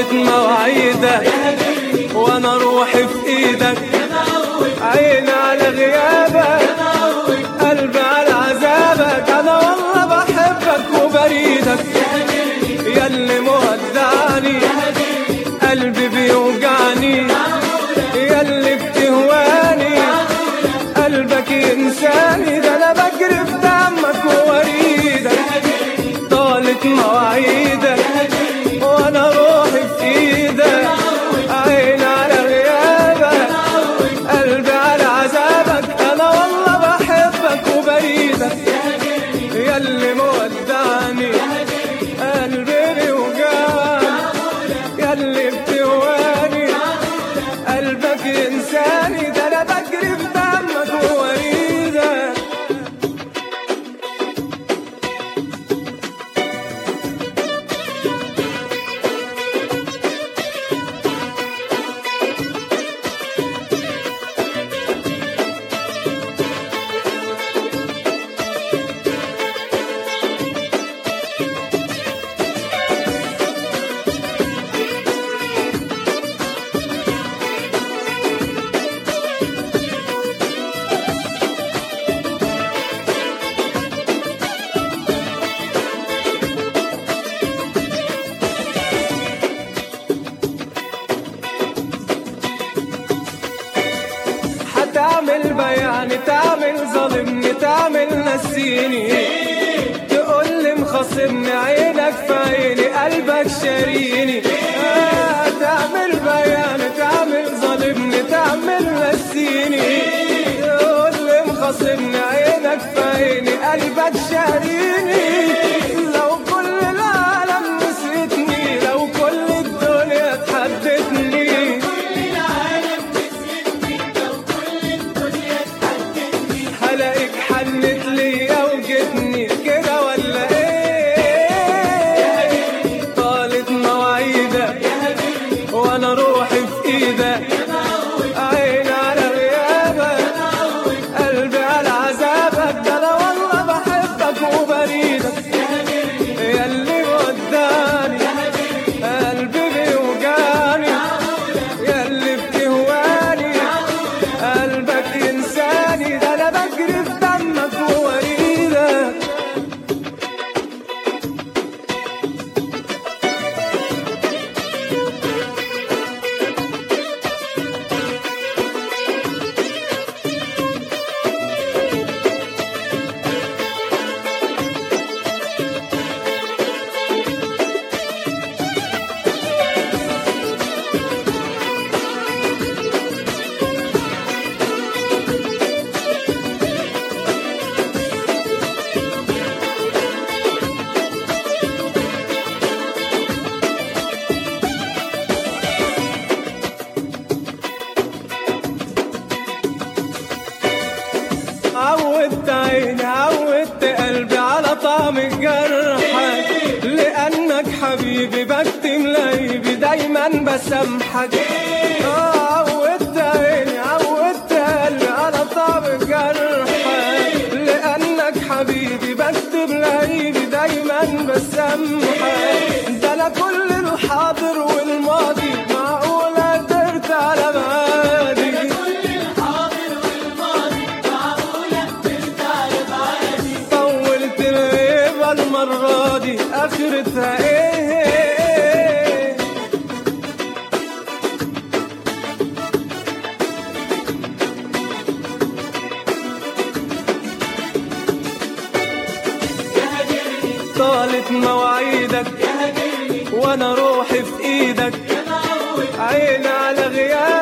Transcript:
طالت مواعيدك وانا روحي في ايدك عيني على غيابك قلبي على عذابك انا والله بحبك وبريدك ياللي مودعني قلبي بيوجعني ياللي بتهواني قلبك ينساني ده انا بجري في دمك ووريدك طالت مواعيدك وانا روحي في ايدك عين على غيابك قلبي على عذابك انا والله بحبك وبريدك ياللي مودعني قلبي بيوجعني ياللي بتهواني قلبك ينساني ده انا بجري في دمك ووريدك هتعمل بيان تعمل ظالمني تعمل نسيني تقول لي مخاصمني عينك في عيني قلبك شاريني آه، هتعمل بيان تعمل ظالمني تعمل نسيني تقول لي مخاصمني عينك في عيني قلبك شاريني لو كل العالم نسيتني لو كل الدنيا تحدتني هلاقيك حنت ليا وجتني كده ولا ايه طالت مواعيدك وانا روحي في ايدك عين على غيابك قلبي على عذابك ده انا والله بحبك وبريدك ياللي وداني قلبي بيوجعني ياللي بتهواني قلبك ينساني ده انا بجري في دمك ووريدك عودت عيني عودت قلبي على طعم جرحك لأنك حبيبي بكتم لعيبي دايما بسامحك آه، عودت عيني عودت قلبي على طعم جرحك لأنك حبيبي بكتب لعيبي دايما بسامحك ده أنا كل الحاضر والماضي معقولة قدرت على بعادي طولت الغيبة المرة دي آخرتها إيه طالت مواعيدك وانا روحي في ايدك عين على غيابك